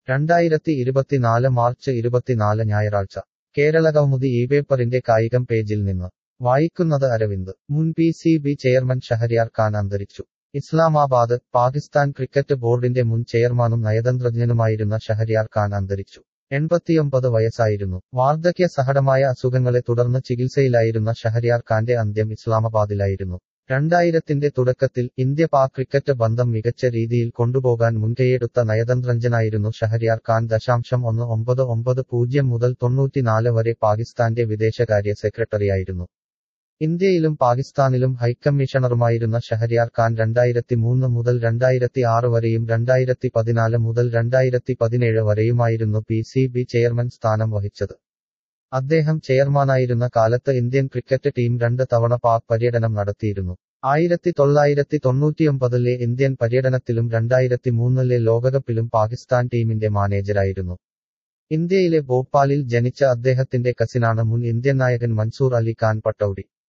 രണ്ടായിരത്തി ഇരുപത്തിനാല് മാർച്ച് ഇരുപത്തിനാല് ഞായറാഴ്ച കേരളകൗമുദി ഈ പേപ്പറിന്റെ കായികം പേജിൽ നിന്ന് വായിക്കുന്നത് അരവിന്ദ് മുൻ P C B chairman Shahryar Khan അന്തരിച്ചു ഇസ്ലാമാബാദ് പാകിസ്ഥാൻ ക്രിക്കറ്റ് ബോർഡിന്റെ മുൻ ചെയർമാനും നയതന്ത്രജ്ഞനുമായിരുന്ന ഷഹരിയാർ ഖാൻ അന്തരിച്ചു എൺപത്തിയൊമ്പത് വയസ്സായിരുന്നു വാർദ്ധക്യ സഹടമായ അസുഖങ്ങളെ തുടർന്ന് ചികിത്സയിലായിരുന്ന ഷഹരിയാർ ഖാന്റെ അന്ത്യം ഇസ്ലാമാബാദിലായിരുന്നു രണ്ടായിരത്തിന്റെ തുടക്കത്തിൽ ഇന്ത്യ പാക് ക്രിക്കറ്റ് ബന്ധം മികച്ച രീതിയിൽ കൊണ്ടുപോകാൻ മുൻകൈയെടുത്ത നയതന്ത്രജ്ഞനായിരുന്നു ഷഹരിയാർ ഖാൻ ദശാംശം ഒന്ന് ഒമ്പത് ഒമ്പത് പൂജ്യം മുതൽ തൊണ്ണൂറ്റിനാല് വരെ പാകിസ്ഥാന്റെ വിദേശകാര്യ സെക്രട്ടറിയായിരുന്നു ഇന്ത്യയിലും പാകിസ്ഥാനിലും ഹൈക്കമ്മീഷണറുമായിരുന്ന ഷഹരിയാർ ഖാൻ രണ്ടായിരത്തി മൂന്ന് മുതൽ രണ്ടായിരത്തി ആറ് വരെയും രണ്ടായിരത്തി പതിനാല് മുതൽ രണ്ടായിരത്തി പതിനേഴ് വരെയുമായിരുന്നു പി സി ബി ചെയർമാൻ സ്ഥാനം വഹിച്ചത് അദ്ദേഹം ചെയർമാനായിരുന്ന കാലത്ത് ഇന്ത്യൻ ക്രിക്കറ്റ് ടീം രണ്ട് തവണ പാക് പര്യടനം നടത്തിയിരുന്നു ആയിരത്തി തൊള്ളായിരത്തി തൊണ്ണൂറ്റിയൊമ്പതിലെ ഇന്ത്യൻ പര്യടനത്തിലും രണ്ടായിരത്തി മൂന്നിലെ ലോകകപ്പിലും പാകിസ്ഥാൻ ടീമിന്റെ മാനേജരായിരുന്നു ഇന്ത്യയിലെ ഭോപ്പാലിൽ ജനിച്ച അദ്ദേഹത്തിന്റെ കസിനാണ് മുൻ ഇന്ത്യൻ നായകൻ മൻസൂർ അലി ഖാൻ പട്ടൌഡി